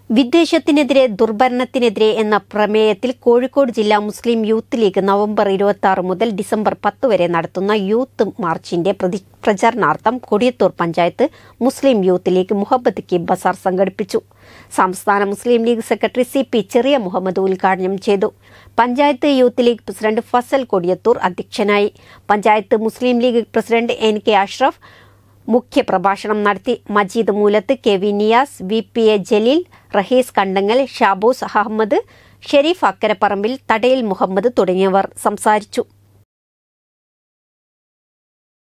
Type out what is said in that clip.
വിദ്വേഷത്തിനെതിരെ ദുർഭരണത്തിനെതിരെ എന്ന പ്രമേയത്തിൽ കോഴിക്കോട് ജില്ലാ മുസ്ലിം യൂത്ത് ലീഗ് നവംബർ ഇരുപത്തി ആറ് മുതൽ ഡിസംബർ പത്ത് വരെ നടത്തുന്ന യൂത്ത് മാർച്ചിന്റെ പ്രതി പ്രചരണാർത്ഥം കൊടിയത്തൂർ പഞ്ചായത്ത് മുസ്ലിം യൂത്ത് ലീഗ് മുഹബത്ത് കി ബസാർ സംഘടിപ്പിച്ചു സംസ്ഥാന Muslim league secretary C P Cheriya Muhammed ഉദ്ഘാടനം ചെയ്തു panchayat youth league president Fazal Kodiyathur അധ്യക്ഷനായി panchayat Muslim league president N K Ashraf മുഖ്യ പ്രഭാഷണം നടത്തി Majeed Moolath K V Niyas V P A Jaleel Rahees Kandangal Shaboos Ahmed Shareef Akkaraparambil Thadayil Muhammed തുടങ്ങിയവർ സംസാരിച്ചു